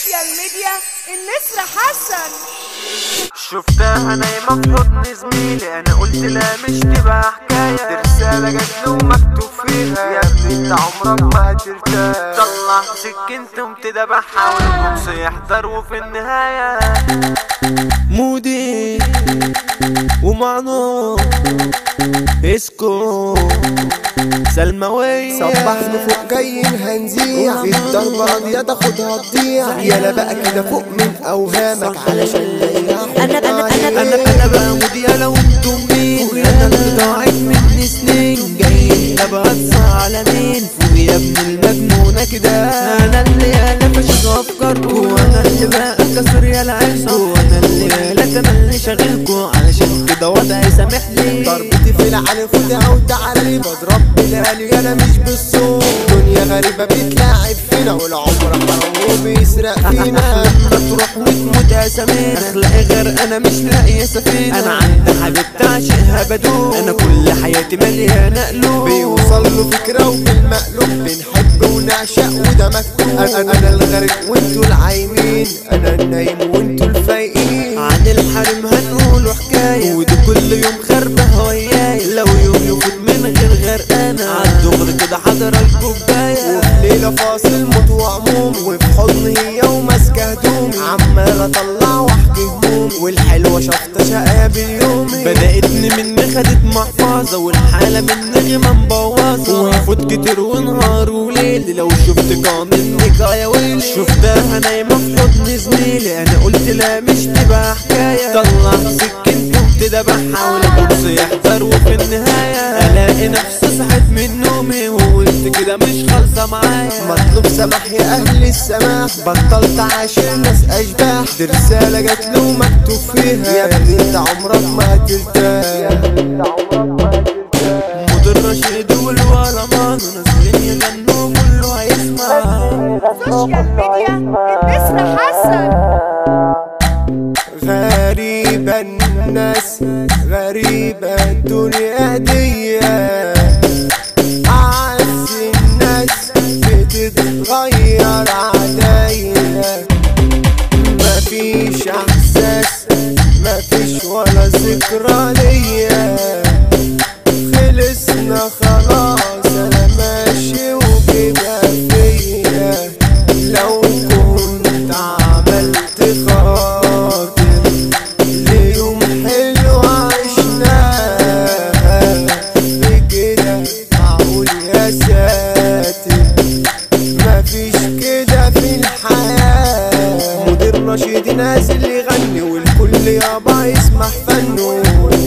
سوشيال ميديا النسر حسن شفتها نايمة في حضن زميلي انا قلت لا مش تبقى حكاية دي رسالة جات له مكتوب فيها يا ابني انت عمرك ما هترتاح طلع سكينتهم تدبحها والبوكس يحضر وفي النهاية مودي ومعنو اسكو سلموية صبحنا فوق جاي هنزيع في الضربة دي تاخدها تضيع يلا بقى كده فوق من اوهامك علشان لا أنا- أنا- أنا- انا انا بقى مودي لو انتم مين انا اللي ضاعت مني سنين جايين ببص على مين فوق يا ابن المجنونة كده انا اللي قلبش افكاركو انا اللي بقى كسر يا العزكو انا اللي لا تملي شاغلكو علشان كده وضعي سامحني ضربتي في العالي خدها وتعالي بضرب بالالي انا مش بالصوت دنيا غريبة بتلاعب فينا والعمر حرام وبيسرق فينا لما تروح وتموت يا سمير اخلاقي غير انا مش لاقي سفينة انا عندي حبيبتي عاشقها بدون انا كل حياتي مليانة قلوب بيوصل له فكرة وفي المقلوب بنحب ونعشق وده مكتوب انا انا الغريب وانتوا العايمين انا النايم وانتوا الفايقين عن الحريم هنقوله حكاية ودي كل يوم خربة وياي لو يوم يفوت من غير غرقانة عالدغري كده حضر الكوباية وفي ليلة فاصل موت وعموم وفي حضن هي وماسكة هدومي عمال اطلع واحكي هموم والحلوة شفطة شقايا باليومي بدأتني مني خدت محفظة والحالة مني غيمة مبوظة ويفوت كتير ونهار وليل لو شفت منك يا ويلي شفتها نايمة في حضن زميلي أنا قلت لا مش تبقى حكاية طلع سكينته وتدبحها والبوكس يحضر وفي النهاية ألاقي نفسي صحيت من نومي وقلت كده مش خالصة معايا مطلوب سماح يا اهل السماح بطلت عاشر ناس اشباح دي رسالة جات له مكتوب فيها يا ابني انت عمرك ما هترتاح مدير رشيد والولمان نازلين يغنوا كله هيسمع سوشيال ميديا النسر حسن غريبة الناس غريبة الدنيا دي أعز الناس بتتغير عليا مفيش إحساس مفيش ولا ذكرى ليا خلصنا خلاص أنا ماشي وكده فيا لو كنت عملت خاطر ليوم حلو عشناه بكده معقول يا ساتر مفيش كده في الحياة مدير نشيد نازل يغني والكل يابا يسمع فنه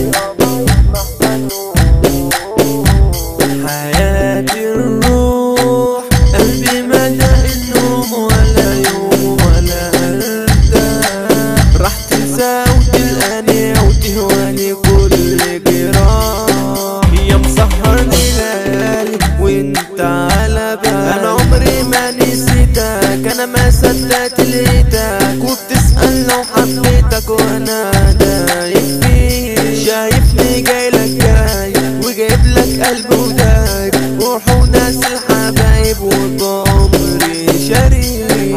حياتي الروح قلبي مدى النوم ولا يوم ولا ارتاح راح تنسى وتلقاني وتهواني كل جراح يا مسهرني ليالي وانت على بالي انا عمري ما نسيتك انا ما صدقت لقيتك وبتسأل لو حبيتك وانا دايب فيك شايفني جاي لك جاي وجايب لك قلب وداك روح وناس الحبايب وطمري شريك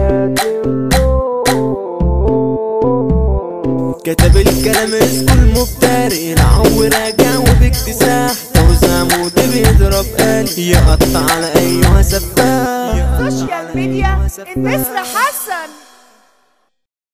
كتب الكلام اسكو المفتري العو راجع وباكتساح توزع مود بيضرب قلبي يقطع على ايها سفاح سوشيال ميديا النسر حسن